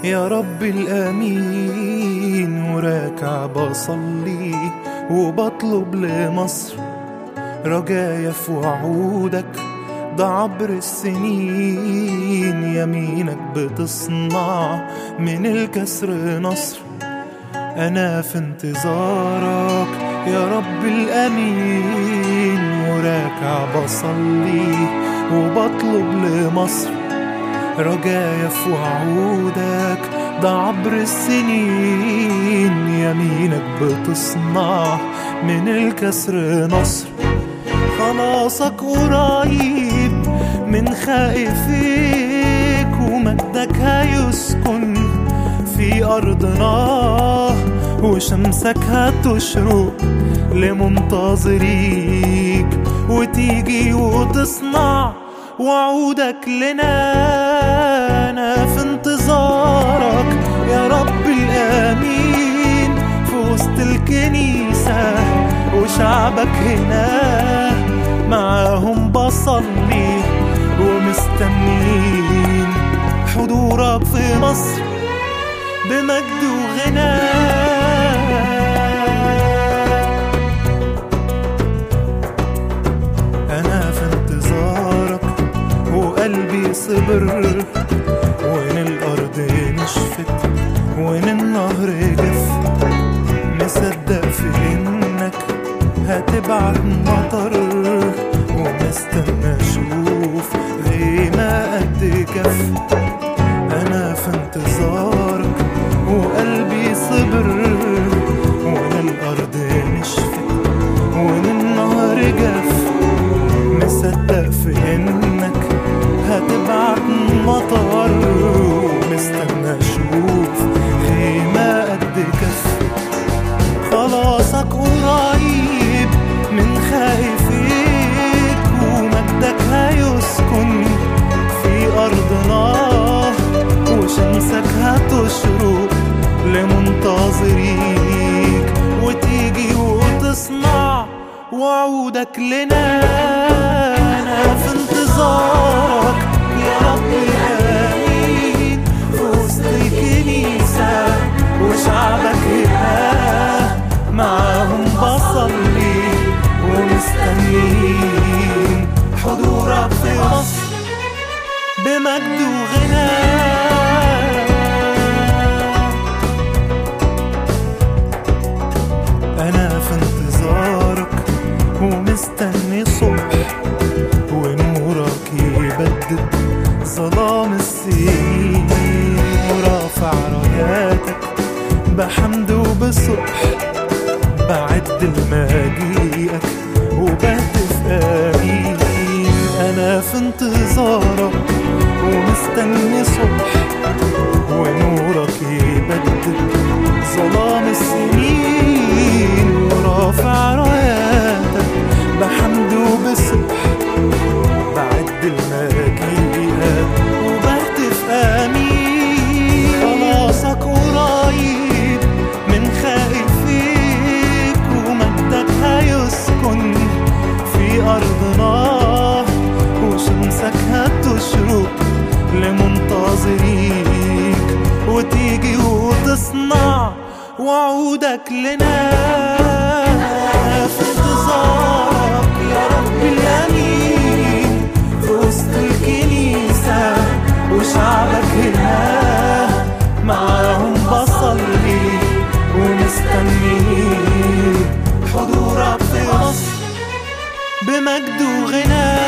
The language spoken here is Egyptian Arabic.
يا رب الأمين وراكع بصلي وبطلب لمصر رجايا في وعودك ده عبر السنين يمينك بتصنع من الكسر نصر أنا في انتظارك يا رب الأمين وراكع بصلي وبطلب لمصر رجايا في وعودك ده عبر السنين يمينك بتصنع من الكسر نصر خلاصك قريب من خائفيك ومجدك هيسكن في أرضنا وشمسك هتشرق لمنتظريك وتيجي وتصنع وعودك لنا أنا في انتظارك يا رب الأمين في وسط الكنيسة وشعبك هنا معاهم بصلي ومستنين حضورك في مصر بمجد وغنى أنا في انتظارك وقلبي صبر وين الأرض نشفت وين النهر جف مصدق في إنك هتبعت مطر ومستنى أشوف غيمة قد كف أنا في انتظارك وقلبي صبر وين الأرض نشفت وين النهر جف مصدق في إنك هتبعت مطر ومستنى أشوف خيمة قد كف خلاصك قريب من خايفيك ومجدك هيسكن في أرضنا وشمسك هتشرق لمنتظريك وتيجي وتصنع وعودك لنا أنا في انتظارك يا رب الأمين في وسط الكنيسة وشعبك هنا معاهم بصلي ومستنيين حضورك في مصر بمجد وغنى أنا في انتظارك ومستني صبح ونورك يبدد ظلام السنين ورافع راياتك بحمد وبصبح بعد المجيئك وبهتف آمين أنا في انتظارك ومستني صبح ونورك يبدد ظلام السنين ورافع راياتك بحمد وبصبح بعد المجيئك وبهتف آمين خلاصك قريب من خائفيك ومجدك هيسكن في أرضنا وشمسك هتشرق لمنتظريك وتيجي وتصنع وعودك لنا في انتظارك يا رب الأمين في وسط الكنيسة وشعبك هنا معاهم بصلي ومستنيين حضورك في مصر بمجد وغنى